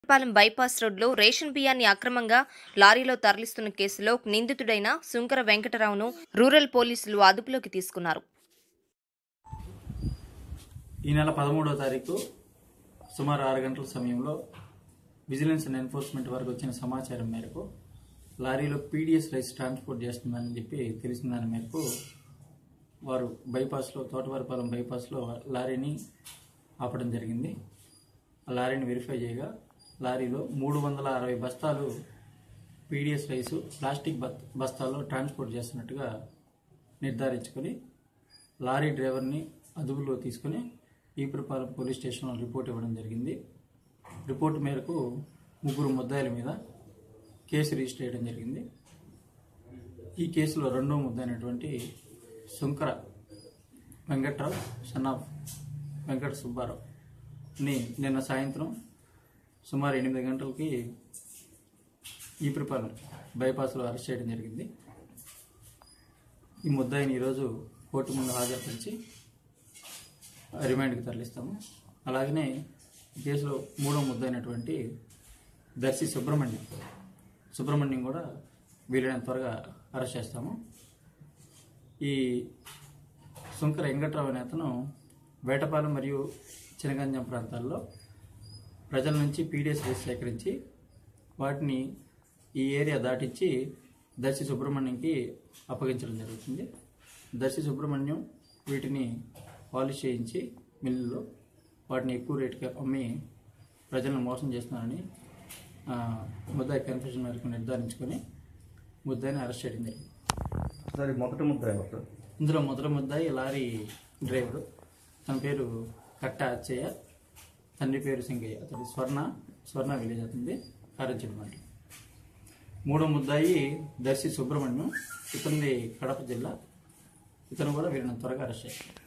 Palem bypass రోడ్లో ration బియ్యాన్ని అక్రమంగా లారీలో తరలిస్తున్న కేసులో నిందితుడైన సుంకర వెంకటరావును రూరల్ పోలీసులు అదుపులోకి తీసుకున్నారు ఈ నెల పదమూడవ తారీఖు సుమారు ఆరు గంటల సమయంలో విజిలెన్స్ అండ్ ఎన్ఫోర్స్మెంట్ వరకు వచ్చిన సమాచారం మేరకు లారీలో పీడిఎస్ రైస్ ట్రాన్స్పోర్ట్ చేస్తుందని చెప్పి తెలిసిన దాని మేరకు వారు బైపాస్లో తోటవారిపాలెం బైపాస్లో లారీని ఆపడం జరిగింది ఆ లారీని వెరిఫై చేయగా లారీలో మూడు వందల అరవై బస్తాలు పీడిఎస్ రైసు ప్లాస్టిక్ బత్ బస్తాల్లో ట్రాన్స్పోర్ట్ చేస్తున్నట్టుగా నిర్ధారించుకొని లారీ డ్రైవర్ని అదుపులో తీసుకుని ఈపురపాలెం పోలీస్ స్టేషన్లో రిపోర్ట్ ఇవ్వడం జరిగింది రిపోర్ట్ మేరకు ముగ్గురు ముద్దాయిల మీద కేసు రిజిస్టర్ చేయడం జరిగింది ఈ కేసులో రెండో ముద్దైనటువంటి శంకర వెంకట్రావు సన్ ఆఫ్ వెంకట సుబ్బారావుని నిన్న సాయంత్రం సుమారు ఎనిమిది గంటలకి ఈపురపాలెం బైపాస్లో అరెస్ట్ చేయడం జరిగింది ఈ ముద్దాయిని ఈరోజు కోర్టు ముందు హాజరుపరిచి రిమాండ్కి తరలిస్తాము అలాగనే ఈ కేసులో మూడో ముద్దైనటువంటి దర్శి సుబ్రహ్మణ్యం సుబ్రహ్మణ్యం కూడా వీలైనంత త్వరగా అరెస్ట్ చేస్తాము ఈ శంకర వెంకట్రావు అనే అతను వేటపాలెం మరియు చినగంజం ప్రాంతాల్లో ప్రజల నుంచి పీడిఎస్ రైస్ సేకరించి వాటిని ఈ ఏరియా దాటించి దర్శి సుబ్రహ్మణ్యంకి అప్పగించడం జరుగుతుంది దర్శి సుబ్రహ్మణ్యం వీటిని పాలిష్ చేయించి మిల్లులో వాటిని ఎక్కువ రేటుకి అమ్మి ప్రజలను మోసం చేస్తున్నారని ఆ, ముద్దాయి కన్ఫ్యూజన్ మేరకు నిర్ధారించుకొని ముద్దాయిని అరెస్ట్ చేయడం జరిగింది సార్ ఈ మొదటి ముద్ర ఎవరు ఇందులో మొదటి ముద్దాయి లారీ డ్రైవరు తన పేరు కట్ట అచ్చయ్య తండ్రి పేరు సింగయ్య అతడి స్వర్ణ స్వర్ణ విలేజ్ అతనిది కారంచెడు మండలి మూడో ముద్దాయి దర్శి సుబ్రహ్మణ్యం ఇతనిది కడప జిల్లా ఇతను కూడా వీరిని త్వరగా అరెస్ట్ చేయాలి